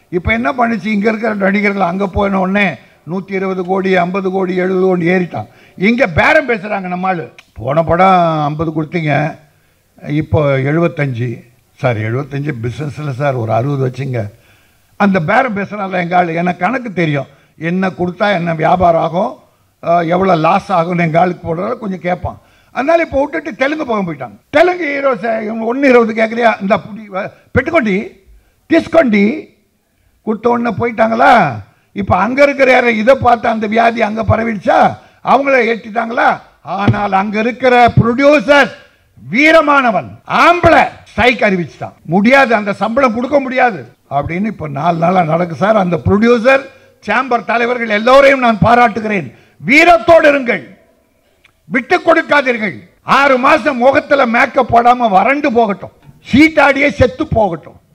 இப்போ என்ன பண்ணுச்சு இங்கே இருக்கிற நடிகர்கள் அங்கே போன உடனே நூற்றி இருபது கோடி ஐம்பது கோடி எழுபது கோடி ஏறிட்டான் இங்கே பேரம் பேசுகிறாங்க நம்ம ஆளு போன படம் ஐம்பது கொடுத்தீங்க இப்போ எழுபத்தஞ்சு சார் எழுபத்தஞ்சு பிஸ்னஸில் சார் ஒரு அறுபது வச்சுங்க அந்த பேரம் பேசுகிறாங்க எங்கள் ஆள் எனக்கு கணக்கு தெரியும் என்ன கொடுத்தா என்ன வியாபாரம் ஆகும் அஹ், எவ்வளோ லாஸ் ஆகும்னு எங்கள் ஆளுக்கு போடுறதால கொஞ்சம் கேட்பான் அதனால இப்போ விட்டுட்டு தெலுங்கு போக போயிட்டாங்க தெலுங்கு ஹீரோ ஒன்று இருபது கேட்குறியா இந்த புடி வ- பெட்டுக்கொண்டி டிஸ்கொண்டி கொடுத்த உடனே போயிட்டாங்களா இப்போ அங்கே இருக்கிற யாரும் இதை பார்த்து அந்த வியாதி அங்கே பரவிடுச்சா அவங்கள ஏற்றிட்டாங்களா ஆனால் அங்கே இருக்கிற ப்ரொடியூசர் வீரமானவன் ஆம்பளை ஸ்ட்ரைக் அறிவிச்சிட்டான் முடியாது அந்த சம்பளம் கொடுக்க முடியாது அப்படின்னு இப்போ நாலு நாளாக நடக்கு சார் அந்த ப்ரொடியூசர் சேம்பர் தலைவர்கள் எல்லோரையும் நான் பாராட்டுகிறேன் வீரத்தோடு இருங்கள் விட்டு கொடுக்காதீர்கள் ஆறு மாசம் முகத்துல மேக்கப் போடாம வறண்டு போகட்டும் சீட்டாடியே செத்து போகட்டும்